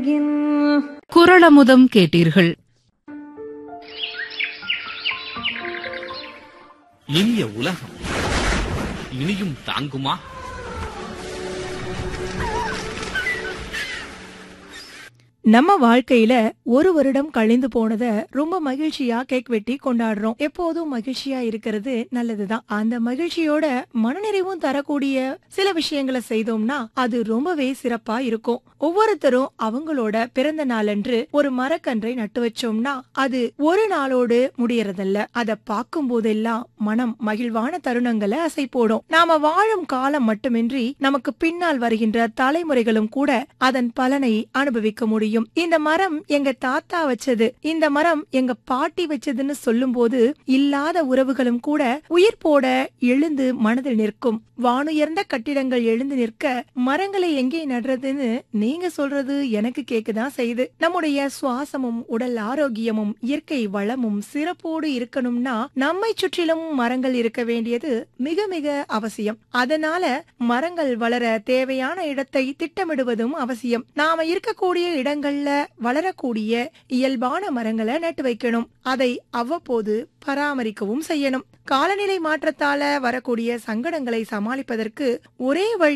உலகின் குரளமுதம் கேட்டீர்கள் இனிய உலகம் இனியும் தாங்குமா நம்ம வாழ்க்கையில ஒரு வருடம் கழிந்து போனத ரொம்ப மகிழ்ச்சியா கேக் வெட்டி கொண்டாடுறோம் எப்போதும் மகிழ்ச்சியா இருக்கிறது நல்லதுதான் அந்த மகிழ்ச்சியோட மனநிறைவும் தரக்கூடிய சில விஷயங்களை செய்தோம்னா அது ரொம்பவே சிறப்பா இருக்கும் ஒவ்வொருத்தரும் அவங்களோட பிறந்த நாளன்று ஒரு மரக்கன்றை நட்டு வச்சோம்னா அது ஒரு நாளோடு முடியறதல்ல அத பார்க்கும் போதெல்லாம் மனம் மகிழ்வான தருணங்களை அசை போடும் நாம வாழும் காலம் மட்டுமின்றி நமக்கு பின்னால் வருகின்ற தலைமுறைகளும் கூட அதன் பலனை அனுபவிக்க முடியும் இந்த மரம் எங்க தாத்தா வச்சது இந்த மரம் எங்க பாட்டி வச்சதுன்னு சொல்லும்போது இல்லாத உறவுகளும் கூட உயிர் போட எழுந்து மனதில் நிற்கும் வானுயர்ந்த கட்டிடங்கள் எழுந்து நிற்க மரங்களை எங்கே நடுறதுன்னு நீங்க சொல்றது எனக்கு கேக்குதான் செய்யுது நம்முடைய சுவாசமும் உடல் ஆரோக்கியமும் இயற்கை வளமும் சிறப்போடு இருக்கணும்னா நம்மை சுற்றிலும் மரங்கள் இருக்க வேண்டியது மிக மிக அவசியம் அதனால மரங்கள் வளர தேவையான இடத்தை திட்டமிடுவதும் அவசியம் நாம இருக்கக்கூடிய இடங்கள்ல வளரக்கூடிய இயல்பான மரங்களை நட்டு வைக்கணும் அதை அவ்வப்போது பராமரிக்கவும் செய்யணும் காலநிலை மாற்றத்தால வரக்கூடிய சங்கடங்களை சமாளிப்பதற்கு ஒரே வழி